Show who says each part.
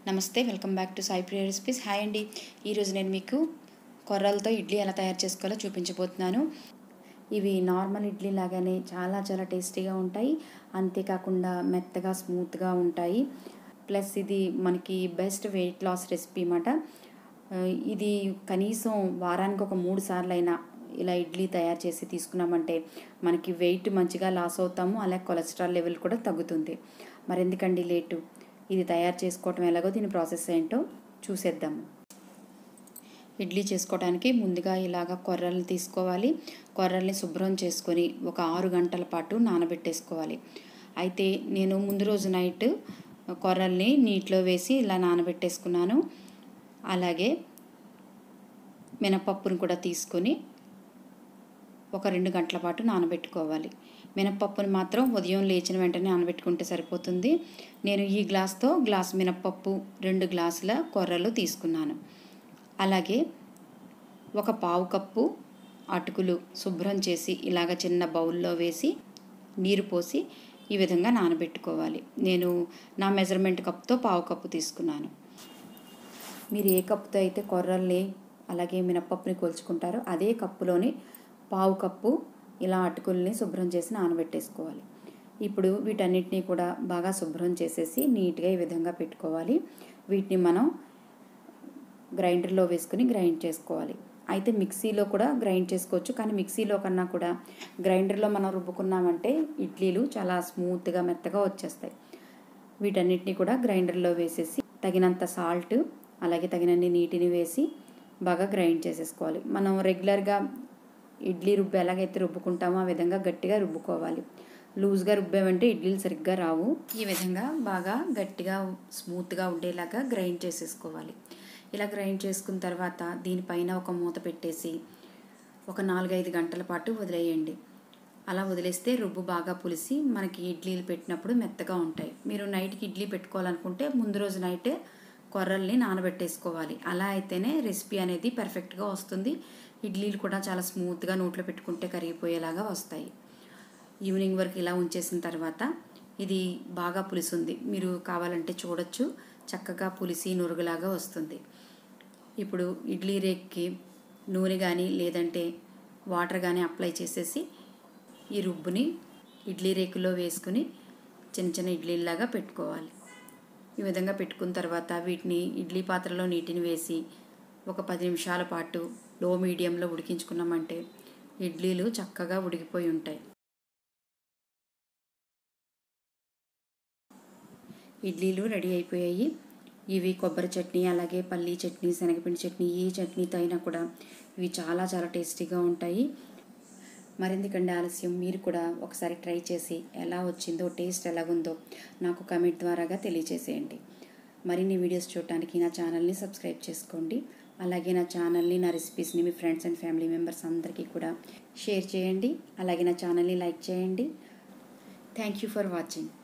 Speaker 1: నమస్తే welcome back to Sai Priya recipes hi అండి ఈరోజు నేను మీకు కొర్రలతో ఇడ్లీ ఎలా తయారు చేసుకోవాలో చూపించబోతున్నాను ఇవి నార్మల్ ఇడ్లీ లాగానే చాలా చాలా టేస్టీగా ఉంటాయి అంతేకాకుండా మెత్తగా స్మూత్గా ఉంటాయి ప్లస్ ఇది మనకి బెస్ట్ వెయిట్ లాస్ రెసిపీ అన్నమాట ఆ, ఇది కనీసం వారానికి ఒక మూడు సార్లు అయినా ఇలా ఇడ్లీ తయారు చేసి తీసుకున్నామంటే మనకి వెయిట్ మంచిగా లాస్ అవుతాము అలాగే కొలెస్ట్రాల్ లెవెల్ కూడా తగ్గుతుంది మరెందుకండి లేటు ఇది తయారు చేసుకోవటం ఎలాగో దీని ప్రాసెస్ ఏంటో చూసేద్దాము ఇడ్లీ చేసుకోవడానికి ముందుగా ఇలాగ కొర్రల్ని తీసుకోవాలి కొర్రల్ని శుభ్రం చేసుకొని ఒక ఆరు గంటల పాటు నానబెట్టేసుకోవాలి అయితే నేను ముందు రోజు నైట్ కొర్రల్ని నీటిలో వేసి ఇలా నానబెట్టేసుకున్నాను అలాగే మినపప్పును కూడా తీసుకొని ఒక రెండు గంటల పాటు నానబెట్టుకోవాలి మినపప్పుని మాత్రం ఉదయం లేచిన వెంటనే నానబెట్టుకుంటే సరిపోతుంది నేను ఈ గ్లాస్తో గ్లాస్ మినపప్పు రెండు గ్లాసుల కొర్రలు తీసుకున్నాను అలాగే ఒక పావు కప్పు అటుకులు శుభ్రం చేసి ఇలాగ చిన్న బౌల్లో వేసి నీరు పోసి ఈ విధంగా నానబెట్టుకోవాలి నేను నా మెజర్మెంట్ కప్తో పావు కప్పు తీసుకున్నాను మీరు ఏ కప్పుతో అయితే కొర్రల్ని అలాగే మినపప్పుని కొలుచుకుంటారో అదే కప్పులోని పావు కప్పు ఇలా అటుకుల్ని శుభ్రం చేసి నానబెట్టేసుకోవాలి ఇప్పుడు వీటన్నిటినీ కూడా బాగా శుభ్రం చేసేసి నీట్గా ఈ విధంగా పెట్టుకోవాలి వీటిని మనం గ్రైండర్లో వేసుకుని గ్రైండ్ చేసుకోవాలి అయితే మిక్సీలో కూడా గ్రైండ్ చేసుకోవచ్చు కానీ మిక్సీలో కన్నా కూడా గ్రైండర్లో మనం రుబ్బుకున్నామంటే ఇడ్లీలు చాలా స్మూత్గా మెత్తగా వచ్చేస్తాయి వీటన్నిటిని కూడా గ్రైండర్లో వేసేసి తగినంత సాల్ట్ అలాగే తగినన్ని నీటిని వేసి బాగా గ్రైండ్ చేసేసుకోవాలి మనం రెగ్యులర్గా ఇడ్లీ రుబ్బు ఎలాగైతే రుబ్బుకుంటామో ఆ విధంగా గట్టిగా రుబ్బుకోవాలి లూజ్గా రుబ్బామంటే ఇడ్లీలు సరిగ్గా రావు ఈ విధంగా బాగా గట్టిగా స్మూత్గా ఉండేలాగా గ్రైండ్ చేసేసుకోవాలి ఇలా గ్రైండ్ చేసుకున్న తర్వాత దీనిపైన ఒక మూత పెట్టేసి ఒక నాలుగైదు గంటల పాటు వదిలేయండి అలా వదిలేస్తే రుబ్బు బాగా పులిసి మనకి ఇడ్లీలు పెట్టినప్పుడు మెత్తగా ఉంటాయి మీరు నైట్కి ఇడ్లీ పెట్టుకోవాలనుకుంటే ముందు రోజు నైటే కొర్రల్ని నానబెట్టేసుకోవాలి అలా అయితేనే రెసిపీ అనేది పర్ఫెక్ట్గా వస్తుంది ఇడ్లీలు కూడా చాలా స్మూత్గా నోట్లో పెట్టుకుంటే కరిగిపోయేలాగా వస్తాయి ఈవినింగ్ వరకు ఇలా ఉంచేసిన తర్వాత ఇది బాగా పులిసింది మీరు కావాలంటే చూడొచ్చు చక్కగా పులిసి నురుగులాగా వస్తుంది ఇప్పుడు ఇడ్లీ రేక్కి నూనె కానీ లేదంటే వాటర్ కానీ అప్లై చేసేసి ఈ రుబ్బుని ఇడ్లీ రేకులో వేసుకుని చిన్న చిన్న ఇడ్లీలాగా పెట్టుకోవాలి ఈ విధంగా పెట్టుకున్న తర్వాత వీటిని ఇడ్లీ పాత్రలో నీటిని వేసి ఒక పది నిమిషాల పాటు లో మీడియంలో ఉడికించుకున్నామంటే ఇడ్లీలు చక్కగా ఉడికిపోయి ఉంటాయి ఇడ్లీలు రెడీ అయిపోయాయి ఇవి కొబ్బరి చట్నీ అలాగే పల్లీ చట్నీ శనగపిండి చట్నీ ఏ చట్నీతో అయినా కూడా ఇవి చాలా చాలా టేస్టీగా ఉంటాయి మరెందుకండి ఆలస్యం మీరు కూడా ఒకసారి ట్రై చేసి ఎలా వచ్చిందో టేస్ట్ ఎలాగుందో నాకు కమెంట్ ద్వారాగా తెలియజేసేయండి మరిన్ని వీడియోస్ చూడటానికి నా ఛానల్ని సబ్స్క్రైబ్ చేసుకోండి అలాగే నా ఛానల్ని నా రెసిపీస్ని మీ ఫ్రెండ్స్ అండ్ ఫ్యామిలీ మెంబర్స్ అందరికీ కూడా షేర్ చేయండి అలాగే నా ఛానల్ని లైక్ చేయండి థ్యాంక్ యూ ఫర్ వాచింగ్